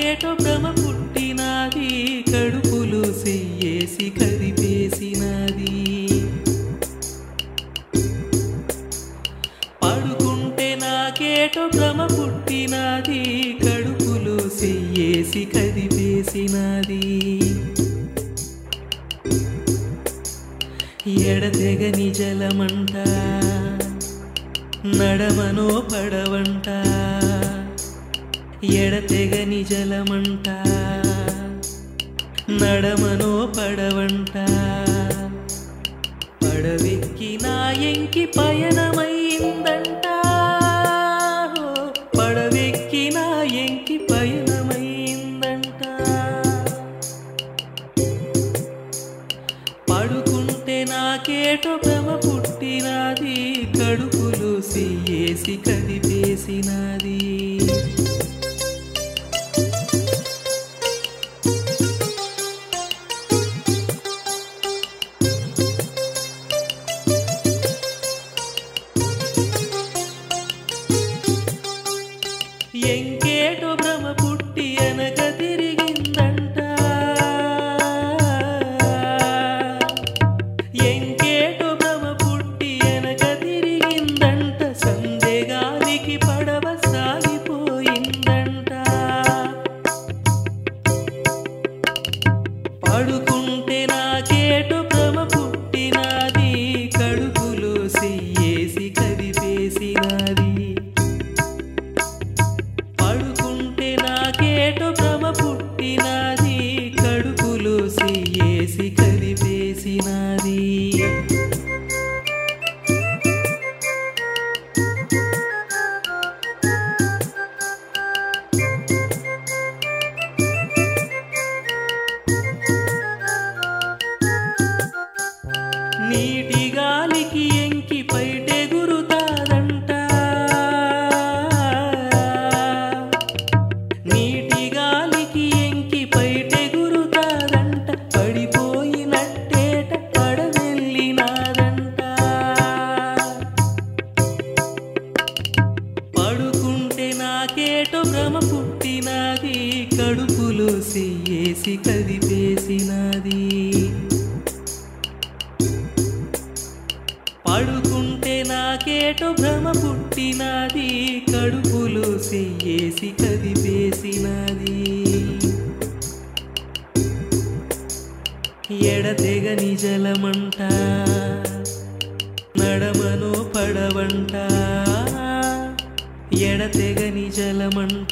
నాకేటో భ్రమ పుట్టినాది కడుపులు చెయ్యేసి కదిపేసినది పడుకుంటే నాకేటో భ్రమ పుట్టినది కడుపులు చెయ్యేసి కదిపేసినది ఎడతెగని జలమంట నడమనో పడవంట ఎడతెగని జలమంట నడమనో పడవంట పడవెక్కి నా ఎంకి పయనమైందంట హో, పడవెక్కి నా ఎంకి పయనమైందంట పడుకుంటే నాకేటో భ్రమ పుట్టినది కడుపులు సియ్యేసి కదిపేసినది ఎంకేటో భ్రమ పుట్టి అనక తిరిగిందంట ఎంకేటో భ్రమ పుట్టి అనక తిరిగిందంట సందేగానికి పడవ సాగిపోయిందంట పడుకుంటే నాకేటో భ్రమ పుట్టినది కడుపులో సియ్యేసి కదిపేసినది పడుకుంటే నాకేటో భ్రమ పుట్టినది కడుపులో సియ్యేసి కదిపేసినది నీటి గాలికి ఎంకి పైటె గురుతాదంట నీటి గాలికి ఎంకి పైటె గురుతాదంట పడిపోయినట్టేట పడవెళ్ళినాదంట పడుకుంటే నాకేటో భ్రమ పుట్టినది కడుపులో సియ్యేసి కదిపేసినది పడుకుంటే నాకేటో భ్రమ పుట్టినది కడుపులో చెయ్యేసి కదిపేసినది ఎడతెగని జలమంట నడమను పడవంట ఎడతెగని జలమంట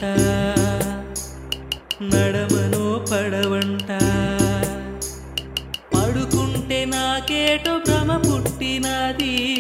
నడమను పడవంట పడుకుంటే నాకేటో భ్రమ పుట్టినది